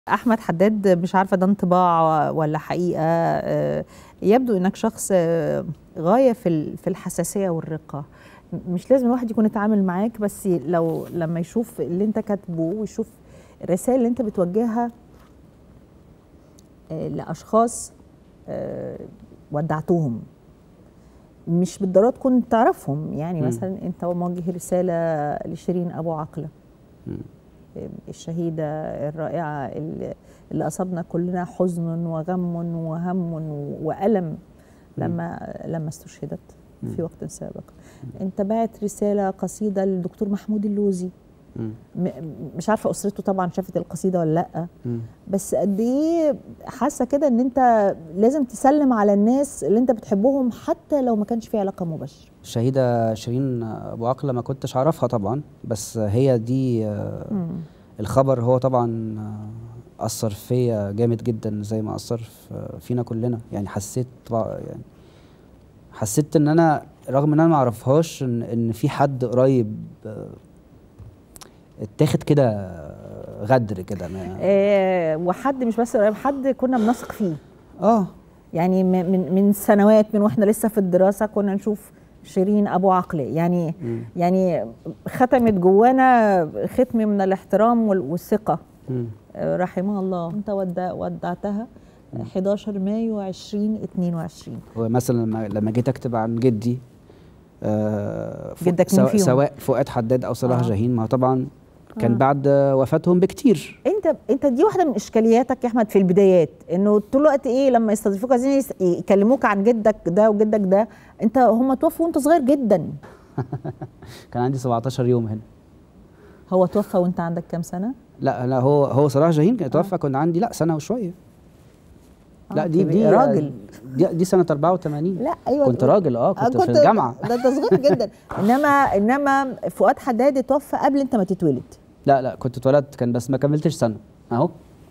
احمد حداد مش عارفه ده انطباع ولا حقيقه آه، يبدو انك شخص آه، غايه في ال- في الحساسيه والرقه م- مش لازم الواحد يكون اتعامل معاك بس لو لما يشوف اللي انت كاتبه ويشوف الرسائل اللي انت بتوجهها آه، لاشخاص آه، ودعتهم مش بالضروره تكون تعرفهم يعني مم. مثلا انت موجه رساله لشيرين ابو عقله مم. الشهيدة الرائعة اللي اللي أصابنا كلنا حزن وغم وهم وألم لما لما استشهدت في وقت سابق أنت بعت رسالة قصيدة للدكتور محمود اللوزي مم. م- مش عارفة أسرته طبعا شافت القصيدة ولا لأ مم. بس قد إيه حاسة كده إن أنت لازم تسلم على الناس اللي أنت بتحبهم حتى لو ما كانش في علاقة مباشرة الشهيدة شيرين أبو عقلة ما كنتش أعرفها طبعا بس هي دي آه، الخبر هو طبعا آه، أثر فيا جامد جدا زي ما أثر في- فينا كلنا يعني حسيت طبعا يعني حسيت إن أنا رغم إن أنا ما أعرفهاش إن إن في حد قريب آه، اتاخد كده آه، غدر كده ما- آه وحد مش بس قريب حد كنا بنثق فيه اه يعني م- من من سنوات من واحنا لسه في الدراسه كنا نشوف شيرين ابو عقله يعني مم. يعني ختمت جوانا ختم من الاحترام وال- والثقه مم. آه، رحمها الله انت ودع ودعتها 11 مايو 2022 ومثلا لما لما جيت اكتب عن جدي آه فو- جدك مين سواء, فيهم؟ سواء فؤاد حداد او صلاح آه. جاهين ما هو طبعا كان آه. بعد وفاتهم بكتير انت انت دي واحده من اشكالياتك يا احمد في البدايات انه طول الوقت ايه لما يستضيفوك عايزين يس- يكلموك عن جدك ده وجدك ده انت هم توفوا وانت صغير جدا كان عندي 17 يوم هنا هو توفى وانت عندك كام سنه لا لا هو هو صلاح جاهين كان توفى كنت عندي لا سنه وشويه لا آه، دي كبير. دي راجل دي, دي سنه 84 لا ايوه كنت راجل اه كنت, آه، في الجامعه ده انت صغير جدا انما انما فؤاد حداد اتوفى قبل انت ما تتولد لا لا كنت اتولدت كان بس ما كملتش سنه اهو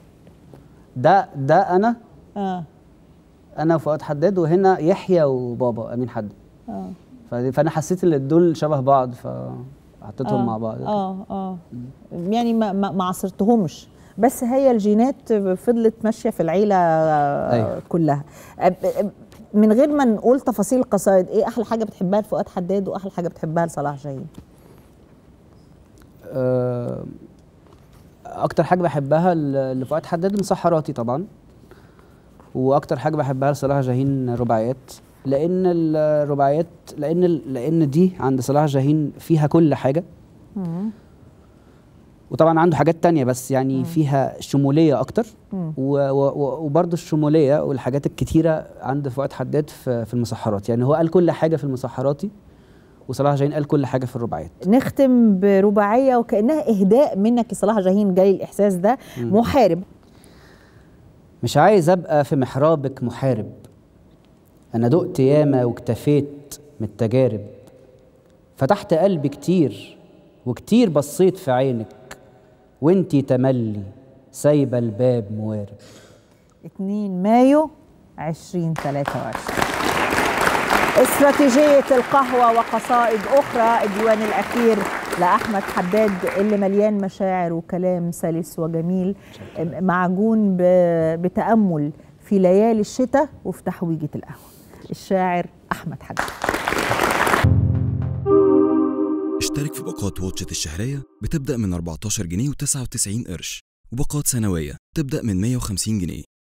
ده ده انا اه انا وفؤاد حداد وهنا يحيى وبابا امين حداد اه فدي- فانا حسيت ان دول شبه بعض فحطيتهم آه، مع بعض اه اه يعني ما ما ما عصرتهمش بس هي الجينات فضلت ماشيه في العيله آه، أيوة. كلها أب- أب- من غير ما نقول تفاصيل القصائد ايه احلى حاجه بتحبها لفؤاد حداد واحلى حاجه بتحبها لصلاح جاهين آه، اكتر حاجه بحبها ل- لفؤاد حداد مسحراتي طبعا واكتر حاجه بحبها لصلاح جاهين رباعيات لان الرباعيات لان ال- لان دي عند صلاح جاهين فيها كل حاجه وطبعا عنده حاجات تانية بس يعني فيها شمولية أكتر مم. و- و- و- وبرضه الشمولية والحاجات الكتيرة عند فؤاد حداد في, في المسحرات يعني هو قال كل حاجة في المسحراتي وصلاح جاهين قال كل حاجة في الرباعيات نختم برباعيه وكانها اهداء منك لصلاح جاهين جاي الاحساس ده محارب مش عايز ابقى في محرابك محارب انا دقت ياما واكتفيت من التجارب فتحت قلبي كتير وكتير بصيت في عينك وانتي تملي سايبه الباب موارب 2 مايو 2023 استراتيجية القهوة وقصائد أخرى الديوان الأخير لأحمد حداد اللي مليان مشاعر وكلام سلس وجميل معجون ب- بتأمل في ليالي الشتاء وفي تحويجة القهوة الشاعر أحمد حداد اشترك في باقات واتشت الشهرية بتبدأ من 14 جنيه و99 قرش وباقات سنوية تبدأ من 150 جنيه